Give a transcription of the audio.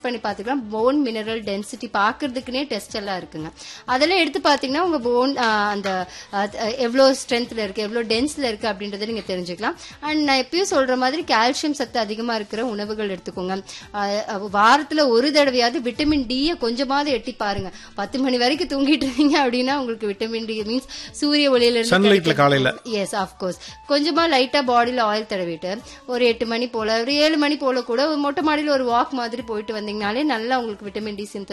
பண்ணி பார்த்துக்கலாம் bone mineral density பார்க்கறதுக்குனே டெஸ்ட் எல்லாம் இருக்குங்க அதெல்லாம் எடுத்து பார்த்தீங்கன்னா உங்க போன் அந்த அஹ், எவ்வளோ ஸ்ட்ரென்த்ல இருக்கு எவ்வளோ டென்ஸ்ல இருக்கு அப்படின்றத நீங்க தெரிஞ்சுக்கலாம் அண்ட் நான் எப்பயும் சொல்ற மாதிரி கால்சியம் சத்து அதிகமா இருக்கிற உணவுகள் எடுத்துக்கோங்க அஹ், அஹ், வாரத்துல ஒரு தடவையாவது விட்டமின் டியை கொஞ்சமாவது எட்டி பாருங்க பத்து மணி வரைக்கும் தூங்கிட்டு இருந்தீங்க அப்படின்னா உங்களுக்கு விட்டமின் டி மீன்ஸ் சூரிய ஒளியில இருந்து சன்லைட்ல காலையில எஸ் ஆஃப்கோர்ஸ் கொஞ்சமா லைட்டா பாடியில ஆயில் தடவிட்டு ஒரு எட்டு மணி போல ஒரு ஏழு மணி போல கூட ஒரு மொட்டை மாடியில ஒரு வாக் மாதிரி போயிட்டு வந்தீங்கனாலே நல்லா உங்களுக்கு விட்டமின் டி சிந்தசிஸ்